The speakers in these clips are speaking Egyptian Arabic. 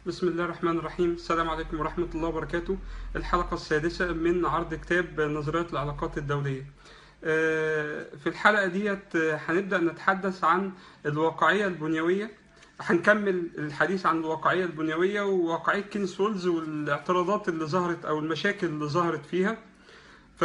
بسم الله الرحمن الرحيم السلام عليكم ورحمة الله وبركاته الحلقة السادسة من عرض كتاب نظريات العلاقات الدولية آه، في الحلقة ديت آه، هنبدأ نتحدث عن الواقعية البنيوية هنكمل الحديث عن الواقعية البنيوية وواقعية كينس وولز والاعتراضات اللي ظهرت أو المشاكل اللي ظهرت فيها ف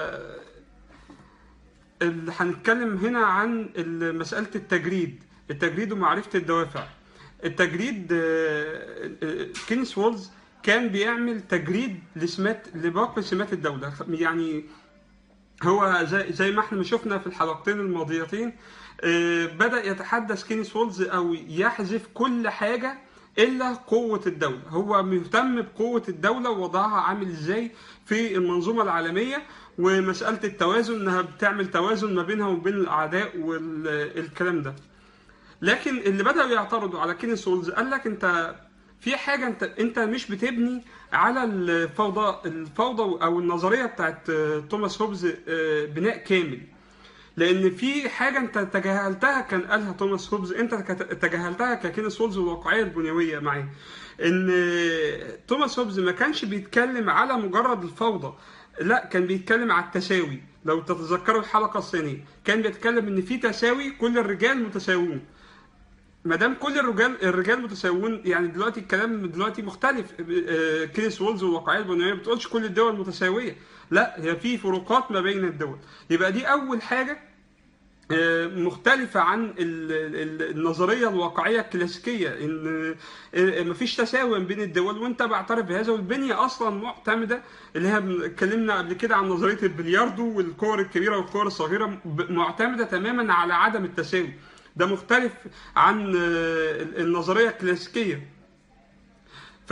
ال- هنتكلم هنا عن ال- مسألة التجريد التجريد ومعرفة الدوافع التجريد آه، آه، كينيس وولز كان بيعمل تجريد لسمات لباقي سمات الدولة يعني هو زي, زي ما احنا شفنا في الحلقتين الماضيتين آه، بدأ يتحدث كينيس وولز أو يحذف كل حاجة إلا قوة الدولة هو مهتم بقوة الدولة ووضعها عامل إزاي في المنظومة العالمية ومسألة التوازن إنها بتعمل توازن ما بينها وبين الأعداء والكلام ده لكن اللي بدأوا يعترضوا على كينيس وولز قال لك انت في حاجة انت انت مش بتبني على الفوضى الفوضى او النظرية بتاعت آه، توماس هوبز آه، بناء كامل لان في حاجة انت تجاهلتها كان قالها توماس هوبز انت كت- تجاهلتها ككينيس وولز والواقعية البنيوية معاه ان آه، توماس هوبز ما كانش بيتكلم على مجرد الفوضى لا كان بيتكلم على التساوي لو تتذكروا الحلقة الثانية كان بيتكلم ان في تساوي كل الرجال متساوون ما دام كل الرجال الرجال متساوون يعني دلوقتي الكلام دلوقتي مختلف آه، كينيس وولز والواقعيه البنيويه ما بتقولش كل الدول متساويه لا هي في فروقات ما بين الدول يبقى دي اول حاجه آه، مختلفة عن ال- ال- النظرية الواقعية الكلاسيكية إن آه، مفيش تساوي بين الدول وأنت بعترف بهذا والبنية أصلا معتمدة اللي هي بن- اتكلمنا قبل كده عن نظرية البلياردو والكور الكبيرة والكور الصغيرة ب- معتمدة تماما على عدم التساوي ده مختلف عن آه، النظرية الكلاسيكية ف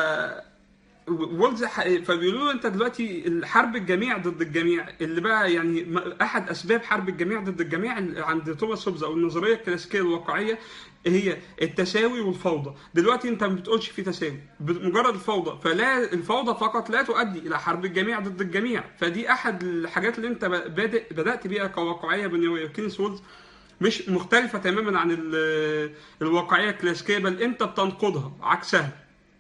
وولز ح- فبيقولوا له انت دلوقتي الحرب الجميع ضد الجميع اللي بقى يعني م- احد اسباب حرب الجميع ضد الجميع ال- عند توماس هوبز او النظريه الكلاسيكيه الواقعيه هي التساوي والفوضى دلوقتي انت ما بتقولش في تساوي مجرد الفوضى فلا الفوضى فقط لا تؤدي الى حرب الجميع ضد الجميع فدي احد الحاجات اللي انت ب- بادئ بدات بيها كواقعيه بنيويه كينيس وولز مش مختلفه تماما عن ال- الواقعيه الكلاسيكيه بل انت بتنقضها عكسها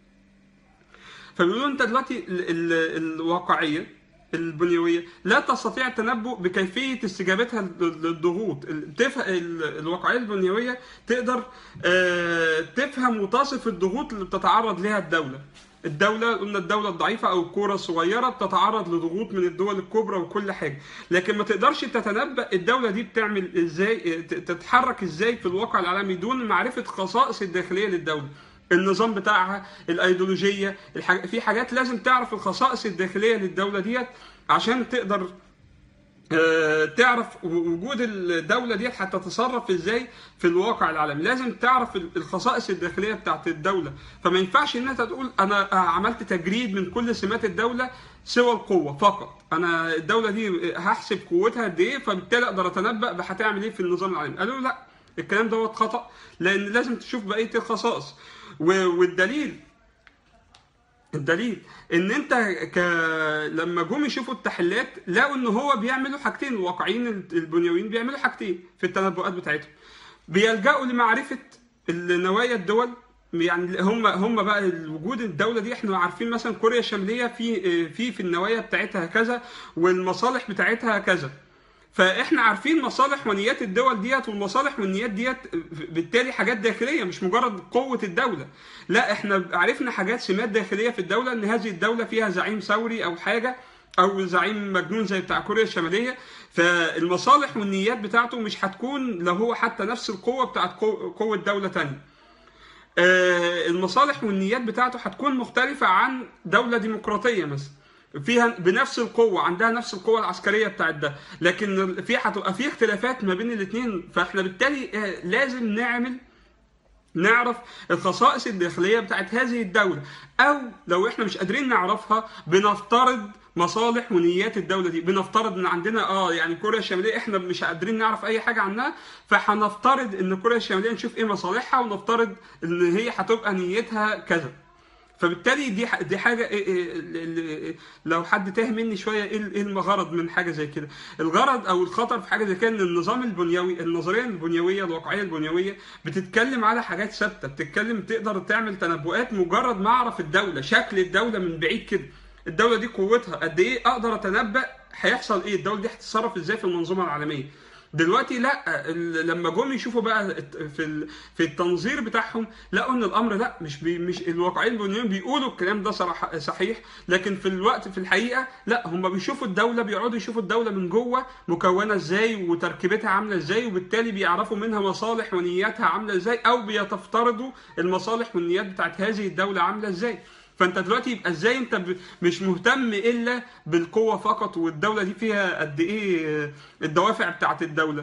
فبيقولوا انت دلوقتي ال- ال- الواقعيه البنيويه لا تستطيع التنبؤ بكيفيه استجابتها لل- للضغوط ال- تف... ال- الواقعيه البنيويه تقدر آه، تفهم وتصف الضغوط اللي بتتعرض لها الدوله الدولة قلنا الدولة الضعيفة أو الكورة الصغيرة بتتعرض لضغوط من الدول الكبرى وكل حاجة، لكن ما تقدرش تتنبأ الدولة دي بتعمل إزاي ت- تتحرك إزاي في الواقع العالمي دون معرفة خصائص الداخلية للدولة. النظام بتاعها الايديولوجيه الحاج... في حاجات لازم تعرف الخصائص الداخليه للدوله ديت عشان تقدر آه، تعرف وجود الدوله ديت هتتصرف ازاي في الواقع العالمي لازم تعرف الخصائص الداخليه بتاعت الدوله فما ينفعش ان انت تقول انا عملت تجريد من كل سمات الدوله سوى القوه فقط انا الدوله دي هحسب قوتها قد ايه فبالتالي اقدر اتنبأ هتعمل ايه في النظام العالمي قالوا لا الكلام دوت خطأ لان لازم تشوف بقيه الخصائص و- والدليل الدليل ان انت ك... لما جم يشوفوا التحليات لقوا ان هو بيعملوا حاجتين الواقعيين البنيويين بيعملوا حاجتين في التنبؤات بتاعتهم بيلجأوا لمعرفة النوايا الدول يعني هم هم بقى وجود الدوله دي احنا عارفين مثلا كوريا الشماليه في في في النوايا بتاعتها كذا والمصالح بتاعتها كذا فاحنا عارفين مصالح ونيات الدول ديت والمصالح والنيات ديت بالتالي حاجات داخليه مش مجرد قوه الدوله لا احنا عرفنا حاجات سمات داخليه في الدوله ان هذه الدوله فيها زعيم ثوري او حاجه او زعيم مجنون زي بتاع كوريا الشماليه فالمصالح والنيات بتاعته مش هتكون لو هو حتى نفس القوه بتاعت قو- قوه دوله تانية آه، المصالح والنيات بتاعته هتكون مختلفة عن دولة ديمقراطية مثلا فيها بنفس القوة عندها نفس القوة العسكرية بتاعت ده لكن في هتبقى في اختلافات ما بين الاثنين فاحنا بالتالي آه، لازم نعمل نعرف الخصائص الداخلية بتاعت هذه الدولة أو لو إحنا مش قادرين نعرفها بنفترض مصالح ونيات الدولة دي بنفترض إن عندنا آه يعني كوريا الشمالية إحنا مش قادرين نعرف أي حاجة عنها فهنفترض إن كوريا الشمالية نشوف إيه مصالحها ونفترض إن هي هتبقى نيتها كذا فبالتالي دي ح- دي حاجه إيه- إيه ال- ال- لو حد تاه مني شويه ايه ال- إيه الغرض من حاجه زي كده الغرض او الخطر في حاجه زي كده ان النظام البنيوي النظريه البنيويه الواقعيه البنيويه بتتكلم على حاجات ثابته بتتكلم تقدر تعمل تنبؤات مجرد ما اعرف الدوله شكل الدوله من بعيد كده الدوله دي قوتها قد ايه اقدر اتنبأ هيحصل ايه الدوله دي هتتصرف ازاي في المنظومه العالميه دلوقتي لا ال- لما جم يشوفوا بقى الت- في ال- في التنظير بتاعهم لقوا ان الامر لا مش بي مش الواقعيين البنيويين بيقولوا الكلام ده صراحه صحيح لكن في الوقت في الحقيقه لا هم بيشوفوا الدوله بيقعدوا يشوفوا الدوله من جوه مكونه ازاي وتركيبتها عامله ازاي وبالتالي بيعرفوا منها مصالح ونياتها عامله ازاي او بيتفترضوا المصالح والنيات بتاعت هذه الدوله عامله ازاي فانت دلوقتي يبقى ازاي انت ب- مش مهتم الا بالقوه فقط والدوله دي فيها قد ايه الدوافع بتاعت الدوله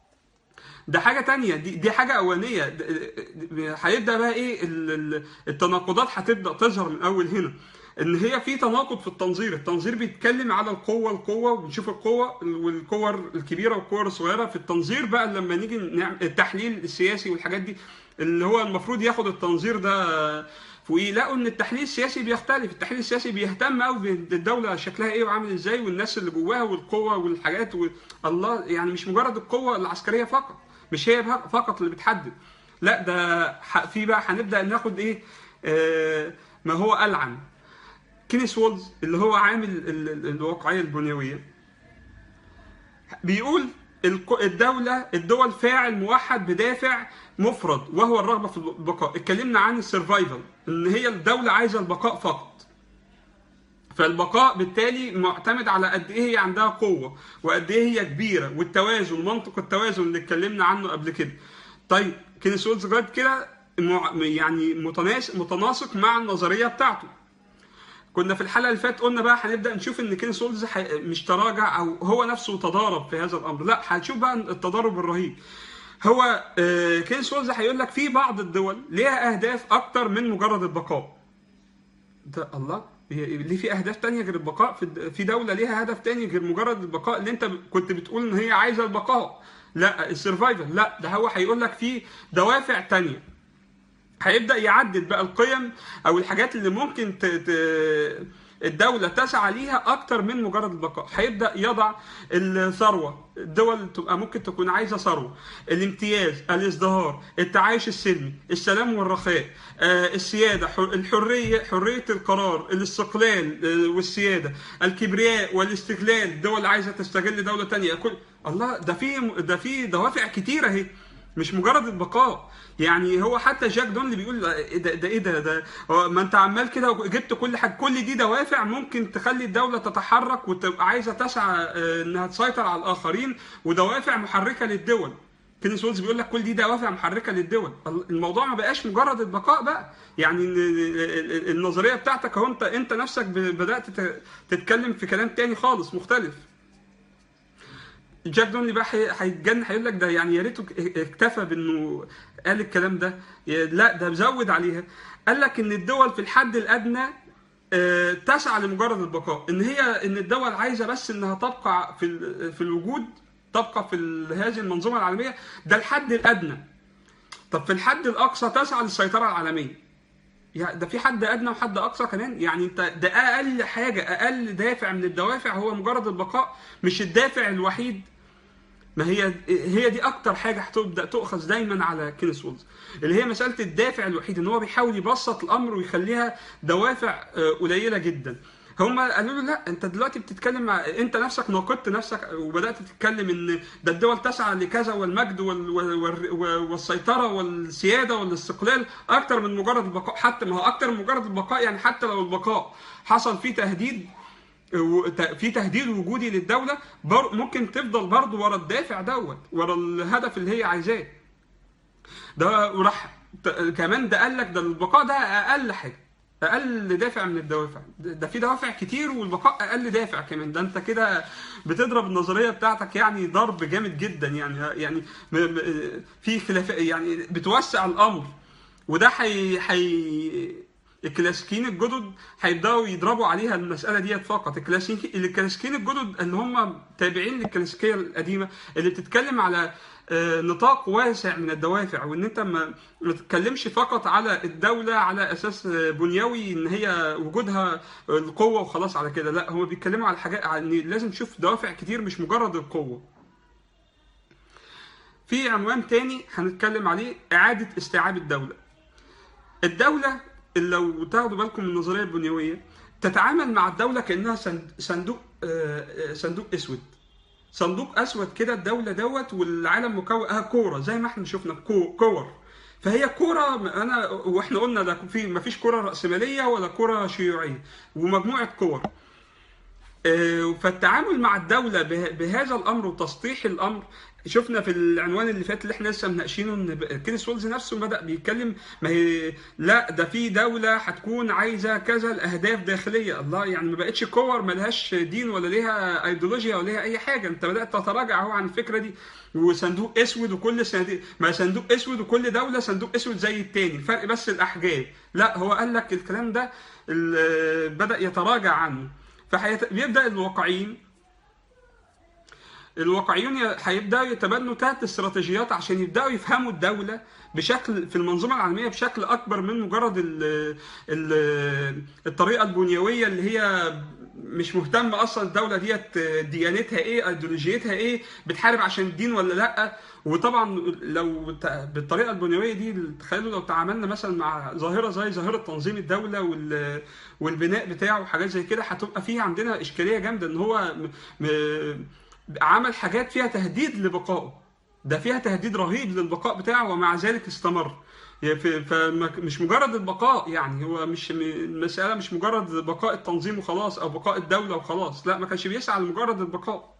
ده حاجه تانية دي دي حاجه اولانيه د- د- هيبدا بقى ايه ال- ال- التناقضات هتبدا تظهر من اول هنا ان هي في تناقض في التنظير التنظير بيتكلم على القوه القوه وبنشوف القوه والكور الكبيره والكور الصغيره في التنظير بقى لما نيجي نعمل التحليل السياسي والحاجات دي اللي هو المفروض ياخد التنظير ده فوقيه لقوا ان التحليل السياسي بيختلف التحليل السياسي بيهتم قوي بالدوله شكلها ايه وعامل ازاي والناس اللي جواها والقوه والحاجات والله يعني مش مجرد القوه العسكريه فقط مش هي فقط اللي بتحدد لا ده ح- في بقى هنبدا ناخد ايه آه ما هو العن كينيس وولز اللي هو عامل ال- ال- الواقعيه البنيويه بيقول الك- الدولة الدول فاعل موحد بدافع مفرد وهو الرغبة في البقاء اتكلمنا عن السرفايفل ان هي الدولة عايزة البقاء فقط فالبقاء بالتالي معتمد على قد ايه هي عندها قوة وقد ايه هي كبيرة والتوازن منطق التوازن اللي اتكلمنا عنه قبل كده طيب كينيس وولز لغاية كده مع- يعني متناس- متناسق مع النظرية بتاعته كنا في الحلقه اللي فاتت قلنا بقى هنبدا نشوف ان كين سولز حي... مش تراجع او هو نفسه تضارب في هذا الامر لا هنشوف بقى التضارب الرهيب هو آه، كين سولز هيقول لك في بعض الدول ليها اهداف اكتر من مجرد البقاء ده الله هي- ليه في اهداف تانية غير البقاء في الد- في دوله ليها هدف تاني غير مجرد البقاء اللي انت ب- كنت بتقول ان هي عايزه البقاء لا السرفايفل لا ده هو هيقول لك في دوافع تانية هيبدا يعدد بقى القيم او الحاجات اللي ممكن ت... ت... الدولة تسعى ليها أكتر من مجرد البقاء، هيبدأ يضع الثروة، الدول تبقى ممكن تكون عايزة ثروة، الامتياز، الازدهار، التعايش السلمي، السلام والرخاء، آه، السيادة، حر- الحرية، حرية القرار، الاستقلال آه، والسيادة، الكبرياء والاستقلال، الدول عايزة تستغل دولة تانية، كل الله ده في ده في دوافع كتيرة اهي مش مجرد البقاء يعني هو حتى جاك دون اللي بيقول إيه ده, ده ايه ده ده هو ما انت عمال كده جبت كل حاجه كل دي دوافع ممكن تخلي الدوله تتحرك وتبقى عايزه تسعى آه، انها تسيطر على الاخرين ودوافع محركه للدول كينيس وولز بيقول لك كل دي دوافع محركه للدول الموضوع ما بقاش مجرد البقاء بقى يعني ال- ال- ال- النظريه بتاعتك اهو انت انت نفسك ب- بدات ت- تتكلم في كلام تاني خالص مختلف جاك دونلي بقى هي- هيتجن هيقول لك ده يعني يا ريته اكتفى بانه قال الكلام ده يا- لا ده زود عليها قال لك ان الدول في الحد الادنى آه، تسعى لمجرد البقاء ان هي ان الدول عايزه بس انها تبقى في ال- في الوجود تبقى في ال- هذه المنظومه العالميه ده الحد الادنى طب في الحد الاقصى تسعى للسيطره العالميه يا ده في حد ادنى وحد اقصى كمان يعني انت ده اقل حاجه اقل دافع من الدوافع هو مجرد البقاء مش الدافع الوحيد ما هي هي دي اكتر حاجه هتبدا تؤخذ دايما على كينيس وولز اللي هي مساله الدافع الوحيد ان هو بيحاول يبسط الامر ويخليها دوافع آه، قليله جدا هم قالوا له لا انت دلوقتي بتتكلم مع انت نفسك ناقضت نفسك وبدات تتكلم ان ده الدول تسعى لكذا والمجد وال... وال... وال... والسيطره والسياده والاستقلال اكتر من مجرد البقاء حتى ما هو اكتر من مجرد البقاء يعني حتى لو البقاء حصل فيه تهديد و- ت- في تهديد وجودي للدوله بر ممكن تفضل برضه ورا الدافع دوت ورا الهدف اللي هي عايزاه ده وراح ت- كمان ده قال لك ده البقاء ده اقل حاجه اقل دافع من الدوافع ده ده في دوافع كتير والبقاء اقل دافع كمان ده انت كده بتضرب النظريه بتاعتك يعني ضرب جامد جدا يعني يعني م- م- في خلاف يعني بتوسع الامر وده حي حي الكلاسيكيين الجدد هيبداوا يضربوا عليها المساله ديت فقط الكلاسيكيين الكلاسيكيين الجدد اللي هم تابعين للكلاسيكيه القديمه اللي بتتكلم على آه، نطاق واسع من الدوافع وان انت ما ما تتكلمش فقط على الدوله على اساس آه، بنيوي ان هي وجودها القوه وخلاص على كده لا هم بيتكلموا على حاجات على ان لازم تشوف دوافع كتير مش مجرد القوه في عنوان تاني هنتكلم عليه اعاده استيعاب الدوله الدوله اللي لو تاخدوا بالكم من النظريه البنيويه تتعامل مع الدوله كانها صند- صندوق آه، آه، صندوق اسود صندوق اسود كده الدوله دوت والعالم مكون اه كوره زي ما احنا شفنا كو- كور فهي كوره انا واحنا قلنا ده في ما فيش كوره راسماليه ولا كوره شيوعيه ومجموعه كور آه، فالتعامل مع الدولة به- بهذا الأمر وتسطيح الأمر شفنا في العنوان اللي فات اللي احنا لسه مناقشينه ان ب- كينيس وولز نفسه بدا بيتكلم ما هي لا ده في دوله هتكون عايزه كذا الاهداف داخليه الله يعني ما بقتش كور ملهاش دين ولا ليها ايديولوجيا ولا ليها اي حاجه انت بدات تتراجع اهو عن الفكره دي وصندوق اسود وكل صندوق ما صندوق اسود وكل دوله صندوق اسود زي التاني الفرق بس الاحجام لا هو قال لك الكلام ده ال- بدا يتراجع عنه فبيبدا الواقعيين الواقعيون ي- هيبداوا يتبنوا ثلاث استراتيجيات عشان يبداوا يفهموا الدوله بشكل في المنظومه العالميه بشكل اكبر من مجرد ال ال الطريقه البنيويه اللي هي مش مهتمه اصلا الدوله ديت ديانتها ايه ايديولوجيتها ايه بتحارب عشان الدين ولا لا وطبعا لو ت- بالطريقه البنيويه دي تخيلوا لو تعاملنا مثلا مع ظاهره زي ظاهره تنظيم الدوله وال والبناء بتاعه وحاجات زي كده هتبقى فيه عندنا اشكاليه جامده ان هو م... م... عمل حاجات فيها تهديد لبقائه ده فيها تهديد رهيب للبقاء بتاعه ومع ذلك استمر يعني في- فمش مجرد البقاء يعني هو مش م- المسألة مش مجرد بقاء التنظيم وخلاص أو بقاء الدولة وخلاص لا ما كانش بيسعى لمجرد البقاء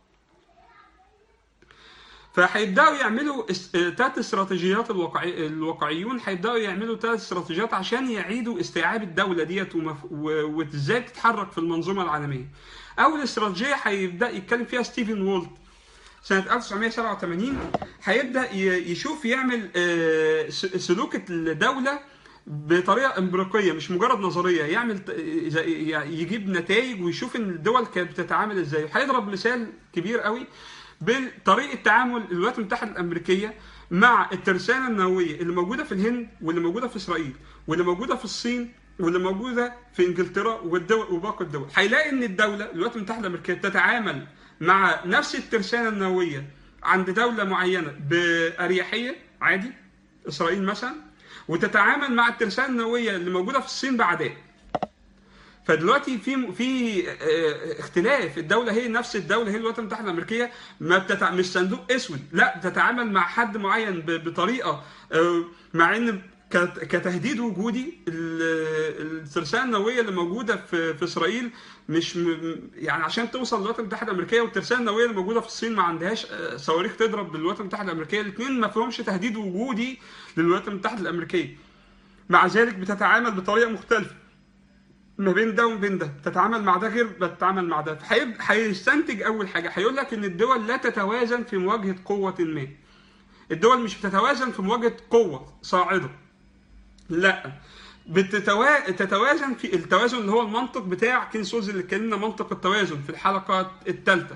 فهيبداوا يعملوا ثلاث استراتيجيات الواقعي الواقعيون هيبداوا يعملوا ثلاث استراتيجيات عشان يعيدوا استيعاب الدوله ديت ومف... و... وازاي تتحرك في المنظومه العالميه. اول استراتيجيه هيبدا يتكلم فيها ستيفن وولت سنه 1987 هيبدا ي- يشوف يعمل آه، س- سلوك الدوله بطريقه امبريقيه مش مجرد نظريه يعمل ت- زي- يجيب نتائج ويشوف ان الدول كانت بتتعامل ازاي هيضرب مثال كبير قوي بطريقه تعامل الولايات المتحده الامريكيه مع الترسانه النوويه اللي موجوده في الهند واللي موجوده في اسرائيل واللي موجوده في الصين واللي موجوده في انجلترا والدول وباقي الدول هيلاقي ان الدوله الولايات المتحده الامريكيه تتعامل مع نفس الترسانه النوويه عند دوله معينه باريحيه عادي اسرائيل مثلا وتتعامل مع الترسانه النوويه اللي موجوده في الصين بعداء فدلوقتي في في آه، اختلاف الدوله هي نفس الدوله هي الولايات المتحده الامريكيه ما بتتع... مش صندوق اسود لا بتتعامل مع حد معين ب... بطريقه آه، مع ان كت- كتهديد وجودي ال- الترسانه النوويه اللي موجوده في في اسرائيل مش م... يعني عشان توصل للولايات المتحده الامريكيه والترسانه النوويه اللي موجوده في الصين ما عندهاش آه، صواريخ تضرب بالولايات المتحده الامريكيه الاثنين ما فيهمش تهديد وجودي للولايات المتحده الامريكيه مع ذلك بتتعامل بطريقه مختلفه ما بين ده وما بين ده تتعامل مع ده غير بتتعامل مع ده فهيب- هيستنتج اول حاجه هيقول لك ان الدول لا تتوازن في مواجهه قوه ما الدول مش بتتوازن في مواجهه قوه صاعده لا بتتوا... تتوازن في التوازن اللي هو المنطق بتاع كينسوز اللي اتكلمنا منطق التوازن في الحلقه الثالثه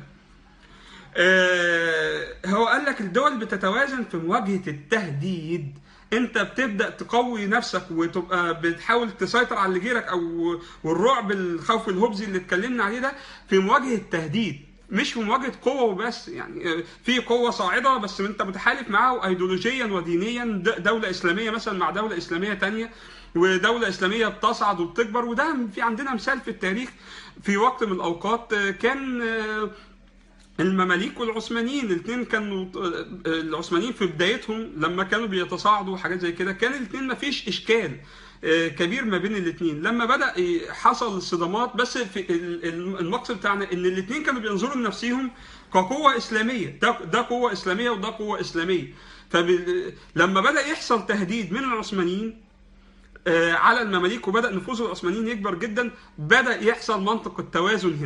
آه، هو قال لك الدول بتتوازن في مواجهه التهديد انت بتبدا تقوي نفسك وتبقى بتحاول تسيطر على اللي غيرك او والرعب الخوف الهبزي اللي اتكلمنا عليه ده في مواجهه التهديد مش في مواجهه قوه وبس يعني آه، في قوه صاعده بس انت متحالف معاه ايديولوجيا ودينيا د- دوله اسلاميه مثلا مع دوله اسلاميه تانية ودوله اسلاميه بتصعد وبتكبر وده في عندنا مثال في التاريخ في وقت من الاوقات آه، كان آه، المماليك والعثمانيين الاثنين كانوا العثمانيين في بدايتهم لما كانوا بيتصاعدوا وحاجات زي كده كان الاثنين ما فيش اشكال آه، كبير ما بين الاثنين لما بدا ي- حصل صدامات بس في ال- ال- المقصد بتاعنا ان الاثنين كانوا بينظروا لنفسهم كقوه اسلاميه ده ده قوه اسلاميه وده قوه اسلاميه فلما بدا يحصل تهديد من العثمانيين آه، على المماليك وبدا نفوذ العثمانيين يكبر جدا بدا يحصل منطق التوازن هنا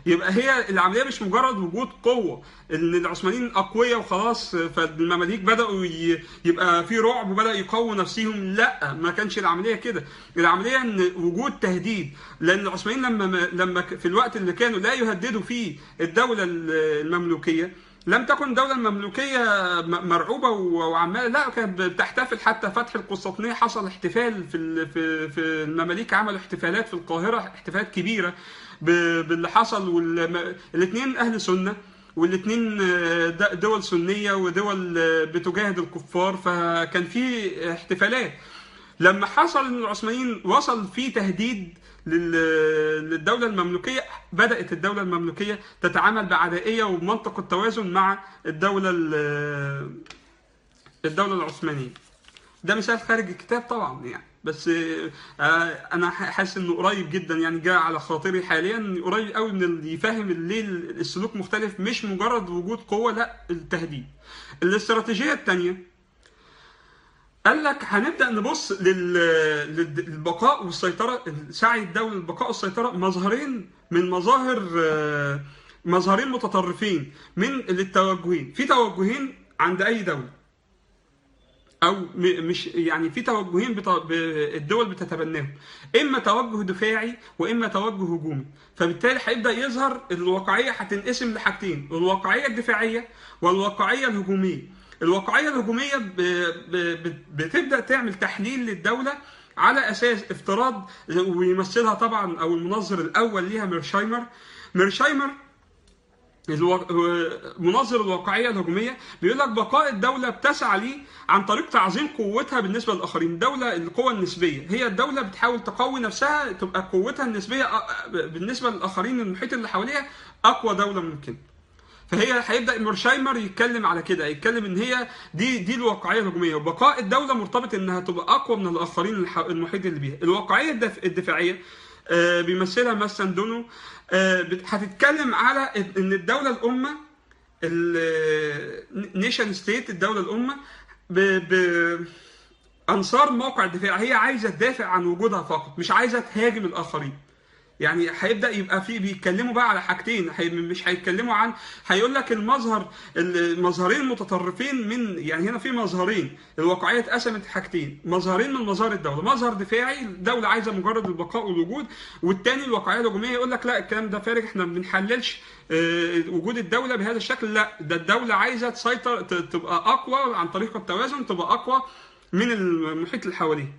يبقى هي العمليه مش مجرد وجود قوه ان العثمانيين اقوياء وخلاص فالمماليك بداوا ي- يبقى في رعب وبدا يقووا نفسهم لا ما كانش العمليه كده العمليه ان وجود تهديد لان العثمانيين لما لما ك- في الوقت اللي كانوا لا يهددوا فيه الدوله المملوكيه لم تكن الدولة المملوكية م- مرعوبة و- وعمالة لا كانت بتحتفل حتى فتح القسطنطينية حصل احتفال في ال- في في المماليك عملوا احتفالات في القاهرة احتفالات كبيرة ب- باللي حصل والاثنين أهل سنة والاثنين دول سنية ودول آه، بتجاهد الكفار فكان في احتفالات لما حصل ان العثمانيين وصل في تهديد لل- للدوله المملوكيه بدات الدوله المملوكيه تتعامل بعدائيه وبمنطق التوازن مع الدوله ال- الدوله العثمانيه ده مثال خارج الكتاب طبعا يعني بس آه، انا حاسس انه قريب جدا يعني جاء على خاطري حاليا قريب قوي من اللي يفهم ليه السلوك مختلف مش مجرد وجود قوه لا التهديد الاستراتيجيه الثانيه قال لك هنبدا نبص لل- للبقاء والسيطره سعي الدوله للبقاء والسيطره مظهرين من مظاهر آه، مظهرين متطرفين من التوجهين في توجهين عند اي دوله او م- مش يعني في توجهين بت- ب- الدول بتتبناهم اما توجه دفاعي واما توجه هجومي فبالتالي هيبدا يظهر الواقعيه هتنقسم لحاجتين الواقعيه الدفاعيه والواقعيه الهجوميه الواقعيه الهجوميه ب... ب... ب... بتبدا تعمل تحليل للدوله على اساس افتراض ويمثلها طبعا او المنظر الاول ليها ميرشايمر ميرشايمر الوا... منظر الواقعيه الهجوميه بيقول لك بقاء الدوله بتسعى ليه عن طريق تعظيم قوتها بالنسبه للاخرين، الدوله القوه النسبيه، هي الدوله بتحاول تقوي نفسها تبقى قوتها النسبيه أ- بالنسبه للاخرين المحيط اللي حواليها اقوى دوله ممكن. فهي هيبدا مورشايمر يتكلم على كده يتكلم ان هي دي دي الواقعيه الهجوميه وبقاء الدوله مرتبط انها تبقى اقوى من الاخرين الح- المحيط اللي بيها الواقعيه الدف- الدفاعيه آه، بيمثلها مثلا دونو آه، بت- هتتكلم على ان الدوله الامه النيشن ستيت الدوله الامه ب ب انصار موقع الدفاع هي عايزه تدافع عن وجودها فقط مش عايزه تهاجم الاخرين يعني هيبدا يبقى في بيتكلموا بقى على حاجتين هي مش هيتكلموا عن هيقول لك المظهر المظهرين المتطرفين من يعني هنا في مظهرين الواقعيه اتقسمت حاجتين مظهرين من مظاهر الدوله مظهر دفاعي الدوله عايزه مجرد البقاء والوجود والتاني الواقعيه الهجوميه يقول لك لا الكلام ده فارغ احنا ما بنحللش آه، وجود الدوله بهذا الشكل لا ده الدوله عايزه تسيطر ت- تبقى اقوى عن طريق التوازن تبقى اقوى من المحيط اللي حواليه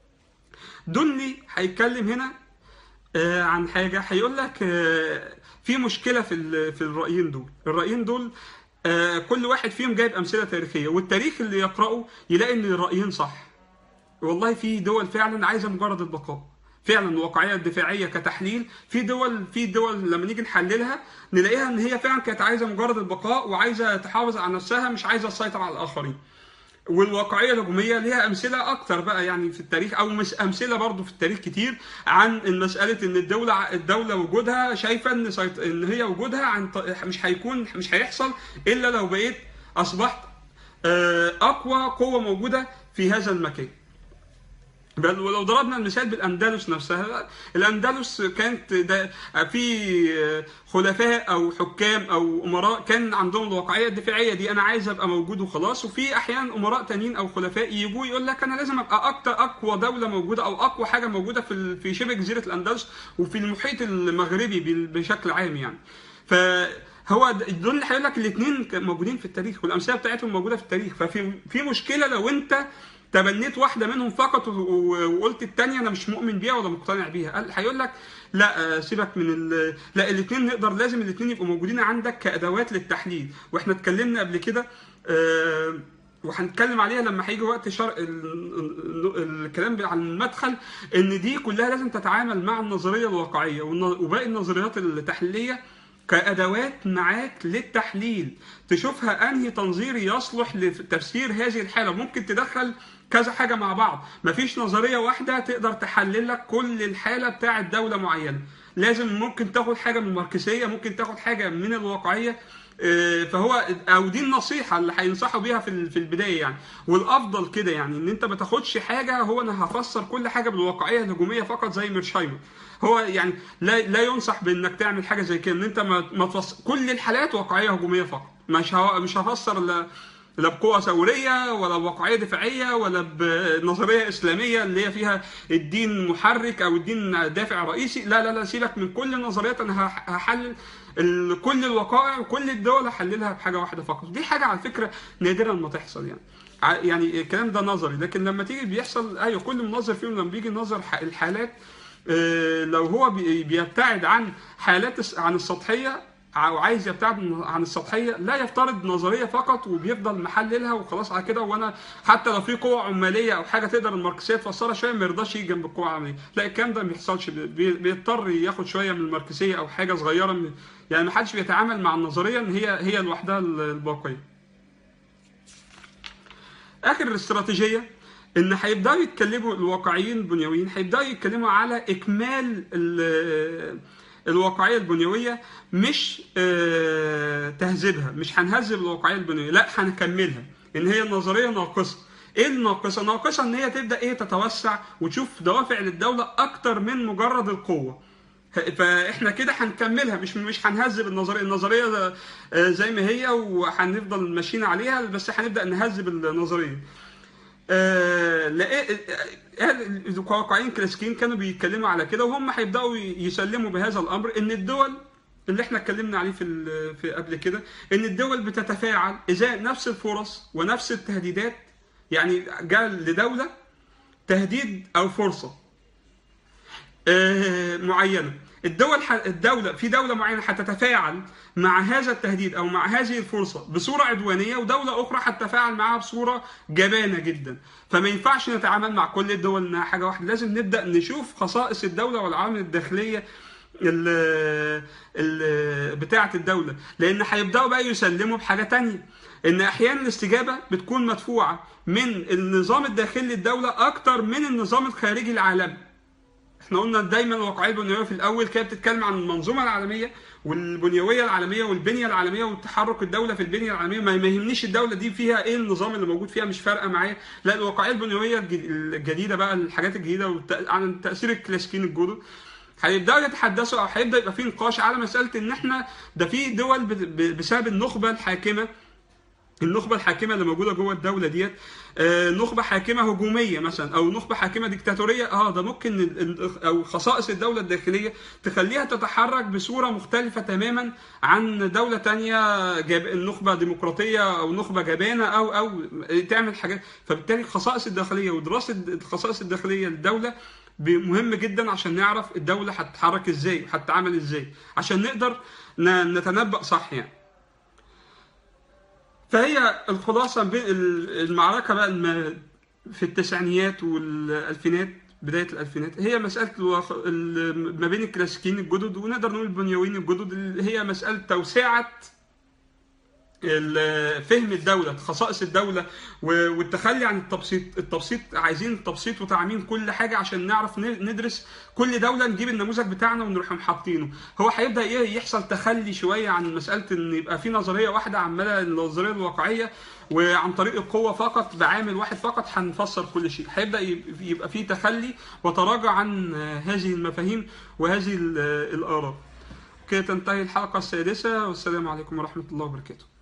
دوني هيتكلم هنا آه، عن حاجه هيقول لك آه، في مشكله في ال- في الرايين دول الرايين دول آه، كل واحد فيهم جايب امثله تاريخيه والتاريخ اللي يقراه يلاقي ان الرايين صح والله في دول فعلا عايزه مجرد البقاء فعلا الواقعيه الدفاعيه كتحليل في دول في دول لما نيجي نحللها نلاقيها ان هي فعلا كانت عايزه مجرد البقاء وعايزه تحافظ على نفسها مش عايزه تسيطر على الاخرين والواقعيه الهجوميه ليها امثله اكتر بقى يعني في التاريخ او مش امثله برضو في التاريخ كتير عن مساله ان الدوله الدوله وجودها شايفه ان سيط... ان هي وجودها عن ط... مش هيكون مش هيحصل الا لو بقيت اصبحت آه، اقوى قوه موجوده في هذا المكان بل ولو ضربنا المثال بالاندلس نفسها الاندلس كانت ده في خلفاء او حكام او امراء كان عندهم الواقعيه الدفاعيه دي انا عايز ابقى موجود وخلاص وفي احيانا امراء تانيين او خلفاء يجوا يقول لك انا لازم ابقى اكتر اقوى دوله موجوده او اقوى حاجه موجوده في ال- في شبه جزيره الاندلس وفي المحيط المغربي بال- بشكل عام يعني فهو د- دول اللي هيقول لك الاثنين موجودين في التاريخ والامثله بتاعتهم موجوده في التاريخ ففي في مشكله لو انت تبنيت واحده منهم فقط و- و- وقلت الثانيه انا مش مؤمن بيها ولا مقتنع بيها قال هيقول لك لا آه، سيبك من ال... لا الاثنين نقدر لازم الاثنين يبقوا موجودين عندك كادوات للتحليل واحنا اتكلمنا قبل كده آه، وهنتكلم عليها لما هيجي وقت شرق ال... ال... الكلام عن المدخل ان دي كلها لازم تتعامل مع النظريه الواقعيه والن- وباقي النظريات التحليليه كادوات معاك للتحليل تشوفها انهي تنظير يصلح لتفسير هذه الحاله ممكن تدخل كذا حاجه مع بعض مفيش نظريه واحده تقدر تحلل لك كل الحاله بتاعه دوله معينه لازم ممكن تاخد حاجه من الماركسيه ممكن تاخد حاجه من الواقعيه آه، فهو او دي النصيحه اللي هينصحوا بيها في ال- في البدايه يعني والافضل كده يعني ان انت ما تاخدش حاجه هو انا هفسر كل حاجه بالواقعيه الهجوميه فقط زي ميرشايمر هو يعني لا لا ينصح بانك تعمل حاجه زي كده ان انت ما ما تفصل كل الحالات واقعيه هجوميه فقط مش هو مش هفسر لا لا بقوة ثورية ولا بواقعية دفاعية ولا بنظرية إسلامية اللي هي فيها الدين محرك أو الدين دافع رئيسي لا لا لا سيبك من كل النظريات أنا هح- هحلل ال- كل الوقائع وكل الدول هحللها بحاجة واحدة فقط دي حاجة على فكرة نادرا ما تحصل يعني ع- يعني الكلام ده نظري لكن لما تيجي بيحصل ايوه كل منظر فيهم لما بيجي ينظر ح- الحالات آه، لو هو بي- بيبتعد عن حالات الس- عن السطحيه او عايز يبتعد من- عن السطحيه لا يفترض نظريه فقط وبيفضل محللها وخلاص على كده وانا حتى لو في قوه عماليه او حاجه تقدر الماركسيه تفسرها شويه ما يرضاش يجي جنب القوه العماليه لا الكلام ده ما بيحصلش بي- بيضطر ياخد شويه من الماركسيه او حاجه صغيره من يعني ما حدش بيتعامل مع النظريه ان هي هي لوحدها الباقيه اخر استراتيجيه ان هيبداوا يتكلموا الواقعيين البنيويين هيبداوا يتكلموا على اكمال ال- الواقعيه البنيويه مش آه، تهذيبها مش هنهذب الواقعيه البنيويه لا هنكملها ان هي النظريه ناقصه ايه الناقصه ناقصه ان هي تبدا ايه تتوسع وتشوف دوافع للدوله اكتر من مجرد القوه فاحنا كده هنكملها مش مش هنهذب النظريه النظريه آه، زي ما هي وهنفضل ماشيين عليها بس هنبدا نهذب النظريه آه، لقيت الواقعيين كلاسيكيين كانوا بيتكلموا على كده وهم هيبداوا يسلموا بهذا الامر ان الدول اللي احنا اتكلمنا عليه في ال- في قبل كده ان الدول بتتفاعل ازاء نفس الفرص ونفس التهديدات يعني جاء لدوله تهديد او فرصه آه، معينه الدول ح... الدوله في دوله معينه هتتفاعل مع هذا التهديد او مع هذه الفرصه بصوره عدوانيه ودوله اخرى هتتفاعل معها بصوره جبانه جدا فما ينفعش نتعامل مع كل الدول انها حاجه واحده لازم نبدا نشوف خصائص الدوله والعوامل الداخليه ال ال بتاعه الدوله لان هيبداوا بقى يسلموا بحاجه تانية ان احيانا الاستجابه بتكون مدفوعه من النظام الداخلي للدوله اكتر من النظام الخارجي العالمي احنا قلنا دايما الواقعيه البنيويه في الاول كانت بتتكلم عن المنظومه العالميه والبنيويه العالميه والبنيه العالميه وتحرك الدوله في البنيه العالميه ما ما يهمنيش الدوله دي فيها ايه النظام اللي موجود فيها مش فارقه معايا لا الواقعيه البنيويه الج- الجديده بقى الحاجات الجديده والت- عن تاثير الكلاسيكيين الجدد هيبداوا يتحدثوا او هيبدا يبقى في نقاش على مساله ان احنا ده في دول ب- ب- بسبب النخبه الحاكمه النخبه الحاكمه اللي موجوده جوه الدوله ديت آه، نخبه حاكمه هجوميه مثلا او نخبه حاكمه ديكتاتوريه اه ده ممكن ال- ال- او خصائص الدوله الداخليه تخليها تتحرك بصوره مختلفه تماما عن دوله تانية جاب النخبه ديمقراطيه او نخبه جبانه او او تعمل حاجات فبالتالي الخصائص الداخليه ودراسه الخصائص الداخليه للدوله ب- مهم جدا عشان نعرف الدوله هتتحرك ازاي وهتتعامل ازاي عشان نقدر ن- نتنبأ صح يعني فهي الخلاصه بين ال- المعركه بقى الم- في التسعينيات والالفينات بدايه الالفينات هي مساله الواخ- ال- ما بين الكلاسيكيين الجدد ونقدر نقول البنيويين الجدد اللي هي مساله توسعه ال- فهم الدولة خصائص الدولة و- والتخلي عن التبسيط التبسيط عايزين تبسيط وتعميم كل حاجة عشان نعرف ن- ندرس كل دولة نجيب النموذج بتاعنا ونروح حاطينه هو هيبدأ ايه يحصل تخلي شوية عن مسألة ان يبقى في نظرية واحدة عمالة النظرية الواقعية وعن طريق القوة فقط بعامل واحد فقط هنفسر كل شيء هيبدأ يب- يبقى في تخلي وتراجع عن هذه المفاهيم وهذه ال- الآراء كده تنتهي الحلقة السادسة والسلام عليكم ورحمة الله وبركاته